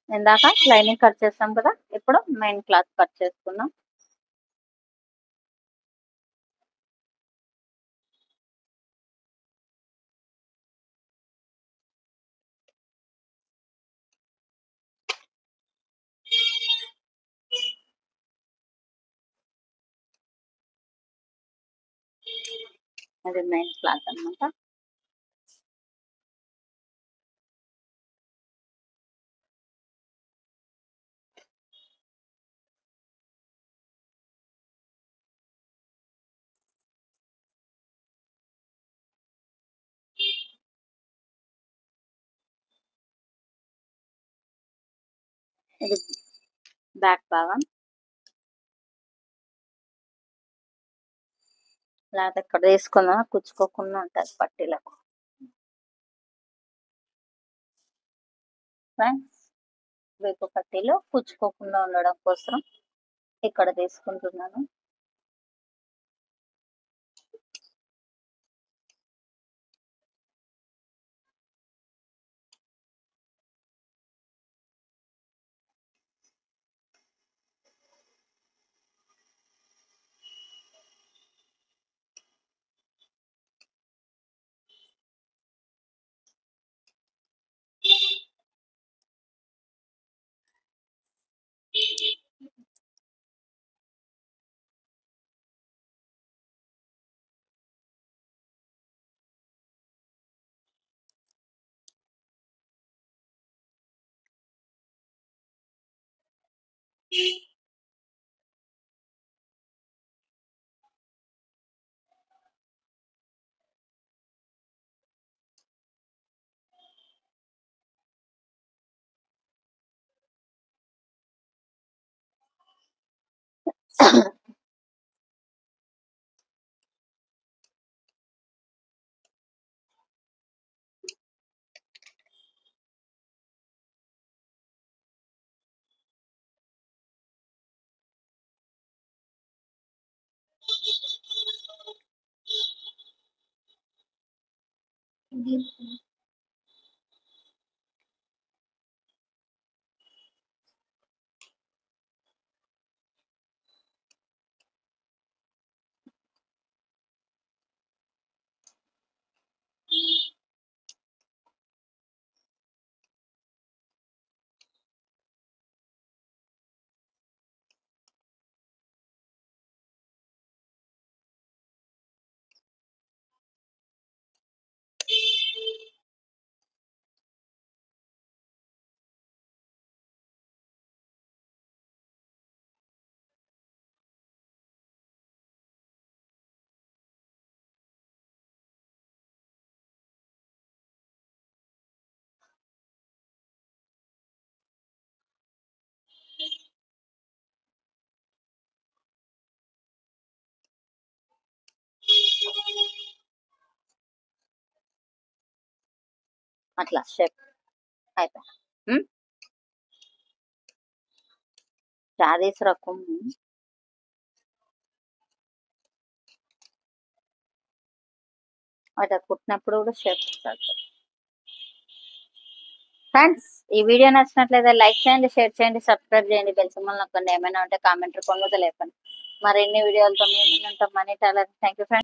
ఇందాక lining cut చేస్తాం కదా ఇప్పుడు మెయిన్ క్లాత్ కట్ చేసుకుందాం అది మెయిన్ క్లాత్ అన్నమాట ఇది బ్యాక్ భాగం లేకపోతే ఇక్కడ తీసుకుందాం కుచ్చుకోకుండా ఉంటుంది పట్టీలకు ఫ్రెండ్స్ వేపు పట్టీలు కుచ్చుకోకుండా ఉండడం కోసం ఇక్కడ తీసుకుంటున్నాను అట్లా షేప్ అయిపోయి శారీస్ రకం అట్లా కుట్టినప్పుడు కూడా షేప్ ఫ్రెండ్స్ ఈ వీడియో నచ్చినట్లయితే లైక్ చేయండి షేర్ చేయండి సబ్స్క్రైబ్ చేయండి బెల్ సింబల్ నొక్కండి ఏమైనా ఉంటే కామెంట్ రూపంలో తెలియపండి మరిన్ని వీడియోలతో మేము ఉంటాం మనీ టాలర్ థ్యాంక్ యూ ఫ్రెండ్స్